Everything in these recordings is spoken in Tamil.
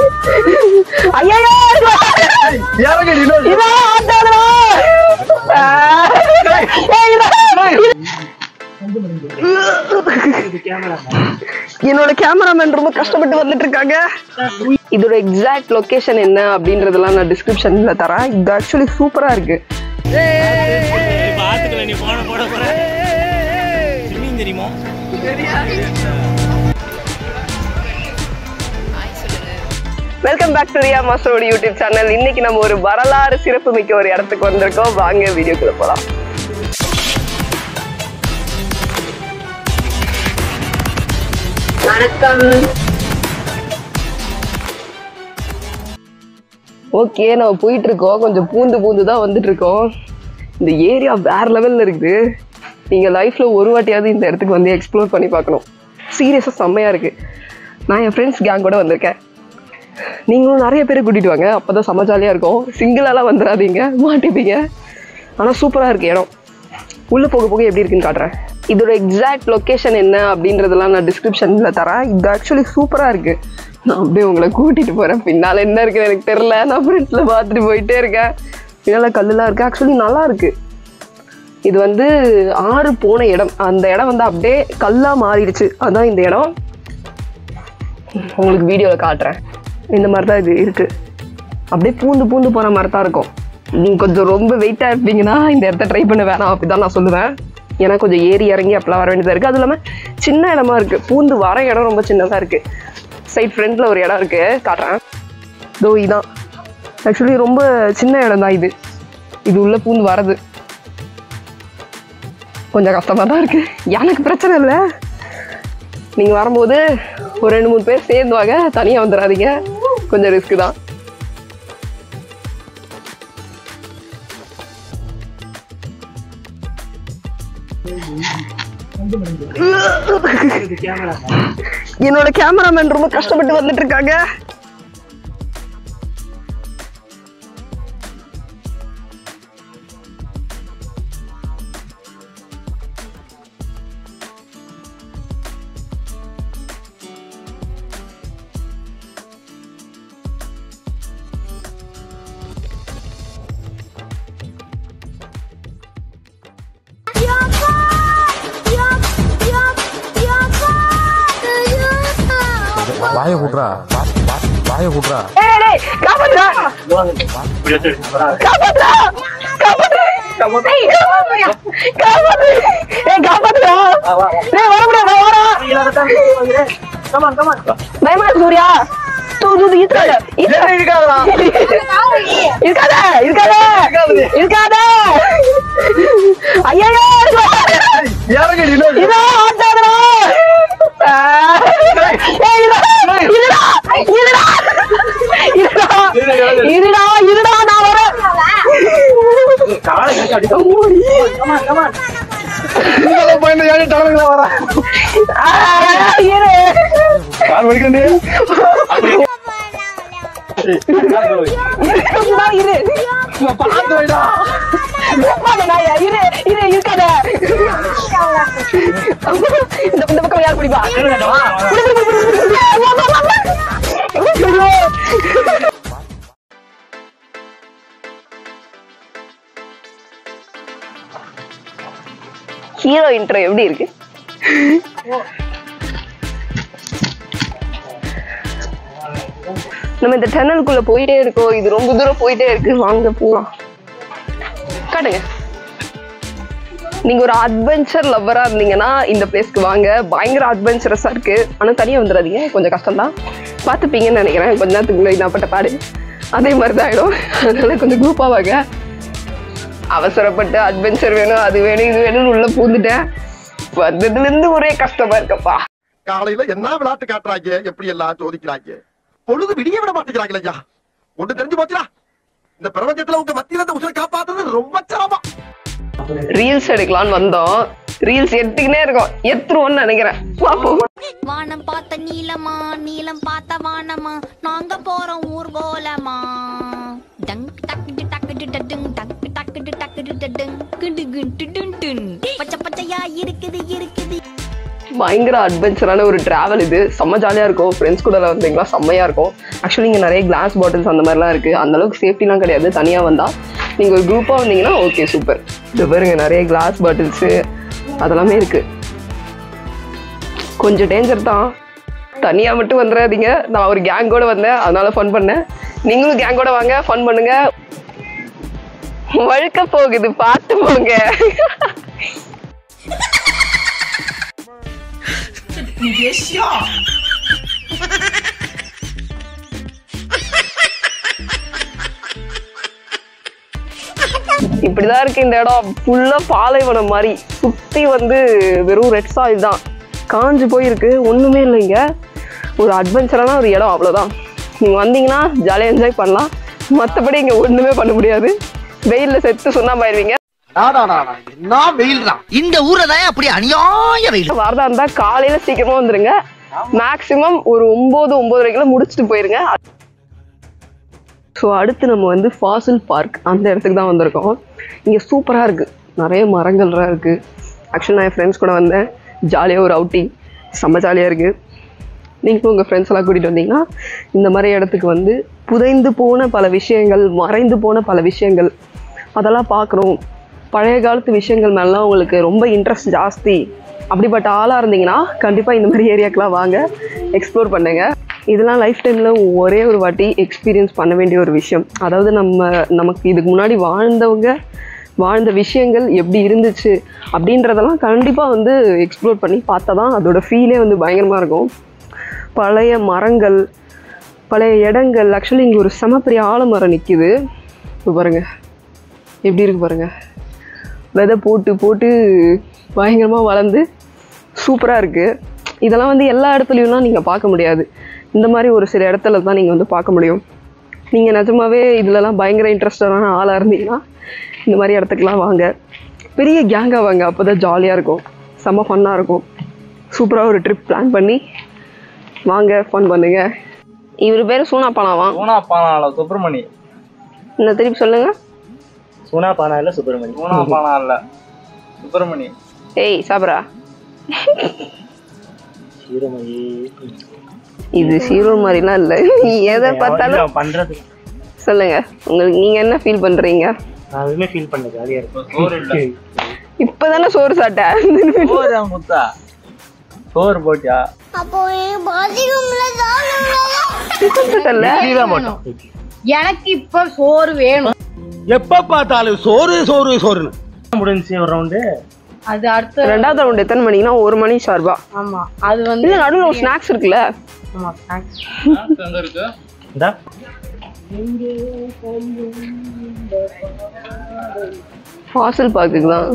ஐயோ இதான் ஆட்டாதடா. ஆ. ஏய், இதான். என்னோட கேமராமேன் ரொம்ப கஷ்டப்பட்டு வந்துட்டு இருக்காங்க இதோட எக்ஸாக்ட் லொகேஷன் என்ன அப்படின்றதெல்லாம் நான் டிஸ்கிரிப்ஷன்ல தரேன் இது ஆக்சுவலி சூப்பரா இருக்கு பாத்துக்கல நீ போன போட போற ஸ்விம்மிங் தெரியுமா வெல்கம் பேக் டு ரியா மாஸ்டரோட யூடியூப் சேனல் இன்னைக்கு நம்ம ஒரு வரலாறு சிறப்பு மிக்க ஒரு இடத்துக்கு வந்திருக்கோம் வாங்க வீடியோக்குள்ள போலாம் வணக்கம் ஓகே நம்ம போயிட்டு இருக்கோம் கொஞ்சம் பூந்து பூந்து தான் வந்துட்டு இருக்கோம் இந்த ஏரியா வேற லெவல்ல இருக்குது நீங்க லைஃப்ல ஒரு வாட்டியாவது இந்த இடத்துக்கு வந்து எக்ஸ்ப்ளோர் பண்ணி பார்க்கணும் சீரியஸா செம்மையா இருக்கு நான் என் ஃப்ரெண்ட்ஸ் கேங் கூட வந்திருக்கேன் நீங்களும் நிறைய பேர் கூட்டிட்டு வாங்க அப்பதான் செம்ம ஜாலியா இருக்கும் சிங்கிளாலாம் வந்துடாதீங்க மாட்டிப்பீங்க ஆனா சூப்பரா இருக்கு இடம் உள்ள போக போக எப்படி இருக்குன்னு காட்டுறேன் இதோட எக்ஸாக்ட் லொகேஷன் என்ன அப்படின்றதெல்லாம் நான் டிஸ்கிரிப்ஷன்ல தரேன் இது ஆக்சுவலி சூப்பரா இருக்கு நான் அப்படியே உங்களை கூட்டிட்டு போறேன் பின்னால என்ன இருக்குன்னு எனக்கு தெரியல நான் ஃப்ரெண்ட்ஸ்ல பார்த்துட்டு போயிட்டே இருக்கேன் பின்னால கல்லுலாம் இருக்கு ஆக்சுவலி நல்லா இருக்கு இது வந்து ஆறு போன இடம் அந்த இடம் வந்து அப்படியே கல்லா மாறிடுச்சு அதான் இந்த இடம் உங்களுக்கு வீடியோவில் காட்டுறேன் இந்த மாதிரி தான் இது இருக்கு அப்படியே பூந்து பூந்து போன மாதிரி தான் இருக்கும் நீங்க கொஞ்சம் ரொம்ப வெயிட்டாக இருப்பீங்கன்னா இந்த இடத்த ட்ரை பண்ண வேணாம் அப்படிதான் நான் சொல்லுவேன் ஏன்னா கொஞ்சம் ஏறி இறங்கி அப்படிலாம் வர வேண்டியதாக இருக்குது அது இல்லாமல் சின்ன இடமா இருக்கு பூந்து வர இடம் ரொம்ப சின்னதாக இருக்கு சைட் ஃப்ரண்ட்ல ஒரு இடம் இருக்கு காட்டுறேன் தோ இதான் ஆக்சுவலி ரொம்ப சின்ன இடம் தான் இது இது உள்ள பூந்து வரது கொஞ்சம் கஷ்டமா தான் இருக்கு எனக்கு பிரச்சனை இல்லை நீங்க வரும்போது ஒரு ரெண்டு மூணு பேர் சேர்ந்து வாங்க தனியா வந்துடாதீங்க கொஞ்சம் ரிஸ்க் தான் என்னோட கேமராமேன் ரொம்ப கஷ்டப்பட்டு வந்துட்டு இருக்காங்க வாய விட்றா வாய விட்றா ஏய், டேய், காப்பாத்துடா காப்பாத்துடா காப்பாத்து ஏய், காப்பாத்துடா. காப்பாத்து ஏய் காப்பாத்துடா டேய் வர முடியாது வாடா பயமா இருக்கு சூர்யா தூ தூ தூ, இருக்காத இருக்காதடா இருக்காத இருக்காத இருக்காத ஐயோ இதோ ஆட்டாதடா ஆ. ஏய், இதோ, இருடா இருடா இருடா இருடா இருடா நான் வரேன் ஆ, இரு சும்மா இரு சும்மா நாயா, இரு இரு இருக்காத இந்த இந்த பக்கம் யார் குடிப்பா குடி, குடி, குடி, குடி, குடி, குடி. வா, வா, வா, வா. ஹீரோ இன்ட்ரோ எப்படி இருக்கு நம்ம இந்த டனலுக்குள்ள போயிட்டே இருக்கோம் இது ரொம்ப தூரம் போயிட்டே இருக்கு வாங்க போலாம் காட்டுங்க நீங்க ஒரு அட்வென்ச்சர் லவ்வரா இருந்தீங்கன்னா இந்த பிளேஸ்க்கு வாங்க பயங்கர அட்வென்ச்சரஸா இருக்கு ஆனா தனியா வந்துடாதீங்க கொஞ்சம் கஷ்டம் தான் பார்த்துப்பீங்கன்னு நினைக்கிறேன் கொஞ்ச நேரத்துக்கு முன்னாடி நான் பட்ட பாடு அதே மாதிரி தான் ஆயிடும் அதனால கொஞ்சம் குரூப்பா வாங்க அவசரப்பட்டு அட்வென்ச்சர் வேணும் அது வேணும் இது வேணும்னு உள்ள பூந்துட்டேன் வந்ததுல இருந்து ஒரே கஷ்டமா இருக்கப்பா காலையில என்ன விளையாட்டு காட்டுறாங்க எப்படி எல்லாம் சோதிக்கிறாங்க பொழுது விடிய விட மாட்டேங்கிறாங்களே ஐயா ஒண்ணு தெரிஞ்சு போச்சுடா இந்த பிரபஞ்சத்துல உங்க மத்தியில இந்த உசுரை காப்பாத்துறது ரொம்ப சிரமம் ரீல்ஸ் எடுக்கலாம்னு வந்தோம் ரீல்ஸ் எடுத்துக்கினே இருக்கோம் எத்துருவோம்னு நினைக்கிறேன் பாப்போம் வானம் பார்த்த நீலமா நீலம் பார்த்த வானமா நாங்க போறோம் ஊர்கோலமா டங் டக்கு டக்கு டடுங் டக்கு டக்கு டக்கு டடுங் கிடு கிண்டு டுன் டுன் பச்சை பச்சையா இருக்குது இருக்குது பயங்கர அட்வென்ச்சரான ஒரு டிராவல் இது செம்ம ஜாலியாக இருக்கும் ஃப்ரெண்ட்ஸ் கூட வந்தீங்களா செம்மையாக இருக்கும் ஆக்சுவலி இங்கே நிறைய கிளாஸ் பாட்டில்ஸ் அந்த மாதிரிலாம் இருக்குது அந்த அளவுக்கு சேஃப்டிலாம் கிடையாது தனியாக வந்தால் நீங்கள் ஒரு குரூப்பாக வந்தீங்கன்னா ஓகே சூப்பர் இது பாருங்க நிறைய கிளாஸ் பாட்டில்ஸு அதெல்லாமே இருக்குது கொஞ்சம் டேஞ்சர் தான் தனியாக மட்டும் வந்துடாதீங்க நான் ஒரு கேங்கோட வந்தேன் அதனால ஃபன் பண்ணேன் நீங்களும் கேங்கோட வாங்க ஃபன் பண்ணுங்க வழுக்க போகுது பார்த்து போங்க இப்படிதான் இருக்கு இந்த இடம் ஃபுல்லா பாலைவனம் மாதிரி சுத்தி வந்து வெறும் ரெட் சாயில் தான் காஞ்சு போயிருக்கு ஒண்ணுமே இல்லைங்க ஒரு அட்வென்ச்சரான ஒரு இடம் அவ்வளவுதான் நீங்க வந்தீங்கன்னா ஜாலியாக என்ஜாய் பண்ணலாம் மற்றபடி இங்க ஒண்ணுமே பண்ண முடியாது வெயில்ல செத்து சுண்ணாம்பாயிருவீங்க என்ன வெயில் தான் இந்த ஊரை தான் அப்படி அநியாய வெயில் வரதா இருந்தா காலையில சீக்கிரமா வந்துருங்க மேக்ஸிமம் ஒரு ஒன்பது ஒன்பதரைக்குள்ள முடிச்சுட்டு போயிருங்க ஸோ அடுத்து நம்ம வந்து ஃபாசில் பார்க் அந்த இடத்துக்கு தான் வந்திருக்கோம் இங்கே சூப்பராக இருக்குது நிறைய மரங்கள்லாம் இருக்குது ஆக்சுவலி நான் என் ஃப்ரெண்ட்ஸ் கூட வந்தேன் ஜாலியாக ஒரு அவுட்டிங் செம்ம ஜாலியாக இருக்குது நீங்களும் உங்கள் ஃப்ரெண்ட்ஸ் எல்லாம் கூட்டிகிட்டு வந்தீங்கன்னா இந்த மாதிரி இடத்துக்கு வந்து புதைந்து போன பல விஷயங்கள் மறைந்து போன பல விஷயங்கள் அதெல்லாம் பார்க்கணும் பழைய காலத்து விஷயங்கள் மேலாம் உங்களுக்கு ரொம்ப இன்ட்ரெஸ்ட் ஜாஸ்தி அப்படிப்பட்ட ஆளாக இருந்தீங்கன்னா கண்டிப்பாக இந்த மாதிரி ஏரியாக்கெலாம் வாங்க எக்ஸ்ப்ளோர் பண்ணுங்க இதெல்லாம் லைஃப் டைமில் ஒரே ஒரு வாட்டி எக்ஸ்பீரியன்ஸ் பண்ண வேண்டிய ஒரு விஷயம் அதாவது நம்ம நமக்கு இதுக்கு முன்னாடி வாழ்ந்தவங்க வாழ்ந்த விஷயங்கள் எப்படி இருந்துச்சு அப்படின்றதெல்லாம் கண்டிப்பாக வந்து எக்ஸ்ப்ளோர் பண்ணி பார்த்தா தான் அதோட ஃபீலே வந்து பயங்கரமாக இருக்கும் பழைய மரங்கள் பழைய இடங்கள் ஆக்சுவலி இங்கே ஒரு செமப்பெரிய ஆலமரம் நிற்கிது இப்போ பாருங்க எப்படி இருக்கு பாருங்க விதை போட்டு போட்டு பயங்கரமாக வளர்ந்து சூப்பராக இருக்குது இதெல்லாம் வந்து எல்லா இடத்துலையும்லாம் நீங்கள் பார்க்க முடியாது இந்த மாதிரி ஒரு சில இடத்துல தான் நீங்கள் வந்து பார்க்க முடியும் நீங்கள் நிஜமாவே இதுலலாம் பயங்கர இன்ட்ரெஸ்டடான ஆளாக இருந்தீங்கன்னா இந்த மாதிரி இடத்துக்குலாம் வாங்க பெரிய கேங்காக வாங்க அப்போ தான் ஜாலியாக இருக்கும் செம்ம ஃபன்னாக இருக்கும் சூப்பராக ஒரு ட்ரிப் பிளான் பண்ணி வாங்க ஃபன் பண்ணுங்க இவர் பேர் சூனா பானாவா சூனா பானா சுப்பிரமணி இந்த திருப்பி சொல்லுங்க சூனா பானா இல்ல சுப்பிரமணி சூனா பானா இல்ல சுப்பிரமணி ஏய் சாபரா சீரமணி இது சீரோ மாதிரிலாம் இல்லை நீ எதை பார்த்தாலும் பண்றது சொல்லுங்க உங்களுக்கு நீங்க என்ன ஃபீல் பண்றீங்க நான் எதுவுமே ஃபீல் பண்ண ஜாலியா இருக்கும் சோறு இல்ல இப்பதானே சோறு சாப்பிட்டேன் சோறு முத்தா சோறு போட்டியா அப்போ பாத்ரூம்ல தெரியல. தான் போட்டோம் எனக்கு இப்ப சோறு வேணும் எப்ப பார்த்தாலும் சோறு சோறு சோறுன்னு முடிஞ்சுச்சு ஒரு ரவுண்டு அது அடுத்த ரெண்டாவது ரவுண்ட் எத்தனை மணினா ஒரு மணி ஷார்பா ஆமா அது வந்து இல்ல நடுவில் ஒரு ஸ்நாக்ஸ் இருக்குல்ல ஆமா snacks. இந்தா ஃபாசில் பார்க்குக்கு தான்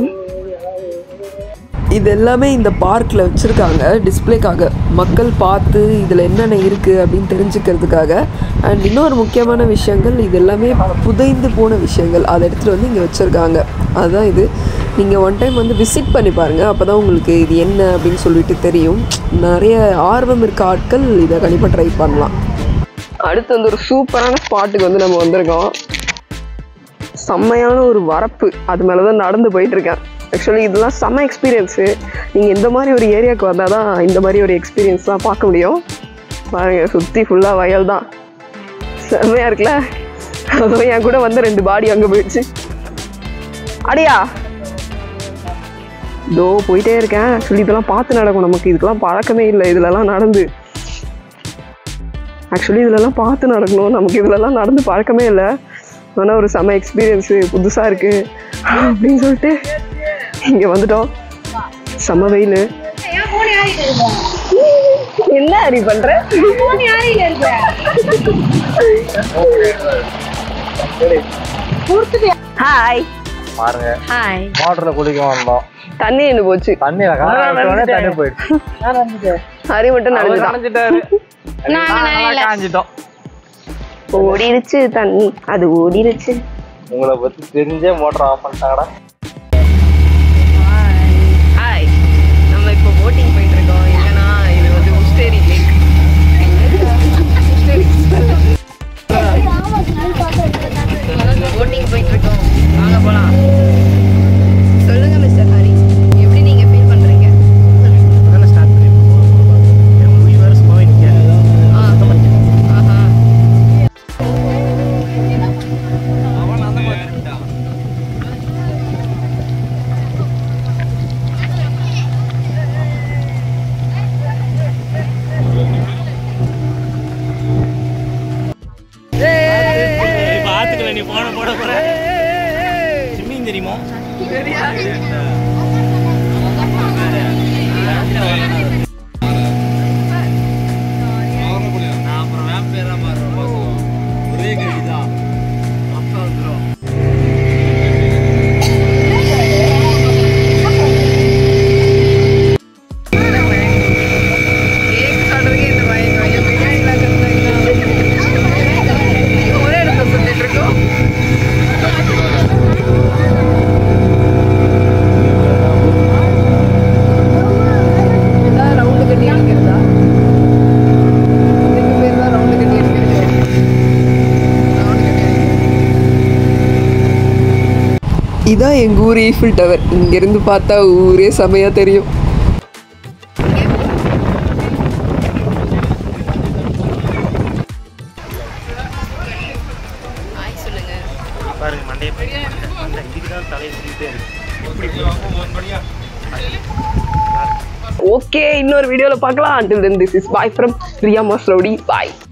இது எல்லாமே இந்த பார்க்கில் வச்சுருக்காங்க டிஸ்ப்ளேக்காக மக்கள் பார்த்து இதில் என்னென்ன இருக்குது அப்படின்னு தெரிஞ்சுக்கிறதுக்காக அண்ட் இன்னொரு முக்கியமான விஷயங்கள் இது எல்லாமே புதைந்து போன விஷயங்கள் அதை எடுத்துகிட்டு வந்து இங்கே வச்சுருக்காங்க அதுதான் இது நீங்கள் ஒன் டைம் வந்து விசிட் பண்ணி பாருங்கள் அப்போ தான் உங்களுக்கு இது என்ன அப்படின்னு சொல்லிட்டு தெரியும் நிறைய ஆர்வம் இருக்க ஆட்கள் இதை கண்டிப்பாக ட்ரை பண்ணலாம் அடுத்து வந்து ஒரு சூப்பரான ஸ்பாட்டுக்கு வந்து நம்ம வந்திருக்கோம் செம்மையான ஒரு வரப்பு அது மேலே தான் நடந்து போயிட்டு இருக்கேன் ஆக்சுவலி இதெல்லாம் செம்ம எக்ஸ்பீரியன்ஸு நீங்கள் இந்த மாதிரி ஒரு ஏரியாவுக்கு வந்தால் தான் இந்த மாதிரி ஒரு எக்ஸ்பீரியன்ஸ் தான் பார்க்க முடியும் பாருங்க சுற்றி ஃபுல்லாக வயல் தான் செம்மையாக இருக்குல்ல அதுவும் என் கூட வந்து ரெண்டு பாடி அங்கே போயிடுச்சு அடியா இதோ போயிட்டே இருக்கேன் ஆக்சுவலி இதெல்லாம் பார்த்து நடக்கும் நமக்கு இதுக்கெல்லாம் பழக்கமே இல்லை இதுலலாம் நடந்து ஆக்சுவலி இதுலலாம் பார்த்து நடக்கணும் நமக்கு இதுலலாம் நடந்து பழக்கமே இல்லை ஆனால் ஒரு செம எக்ஸ்பீரியன்ஸு புதுசாக இருக்குது அப்படின்னு சொல்லிட்டு இங்கே வந்துட்டோம் செம வெயில் என்ன அரி பண்ற ஹாய் பாருங்க ஹாய் மோட்டர்ல குளிக்க வந்தோம் தண்ணி நின்று போச்சு தண்ணி காரணம் தண்ணி போயிடுச்சு ஹரி மட்டும் அவர் நடந்துட்டான் நனைஞ்சிட்டாரு நாங்க நனையல. காஞ்சிட்டோம் ஓடிருச்சு தண்ணி அது ஓடிருச்சு உங்களை பத்தி தெரிஞ்சே மோட்டர் ஆஃப் பண்ணிட்டாங்கடா ஹாய் நம்ம இப்போ போட்டிங் போயிட்டு இருக்கோம் என்னன்னா இது வந்து உஸ்டேரி லேக் போட்டிங் போயிட்டு இருக்கோம் வாங்க போலாம் சொல்லுங்க மிஸ்டர் ஹரி எப்படி நீங்க ஃபீல் பண்றீங்க ஸ்டார்ட் நீ போன போட போற ஸ்விம்மிங் தெரியுமா நான் அப்புறம் வேம்பேரா மாறுறேன் ஒரே கடிதான் அப்பா வந்துடும் ஒரே இடத்துல சுத்திட்டு இருக்கோம் இதான் ரவுண்டு கட்டி அடிக்கிறதா இதுக்கு பேர் தான் ரவுண்டு கட்டி அடிக்கிறது ரவுண்டு கட்டி அடிக்கிறது இதான் எங்கள் ஊர் ஈஃபில் டவர் இங்கேருந்து பார்த்தா ஊரே செமையாக தெரியும் பாருங்க மண்டையை மண்டை இதுக்கு தான் தலையை சுற்றிட்டே இருக்கு ஓகே இன்னொரு வீடியோல பார்க்கலாம் until then this is bye from Riya mass rowdy bye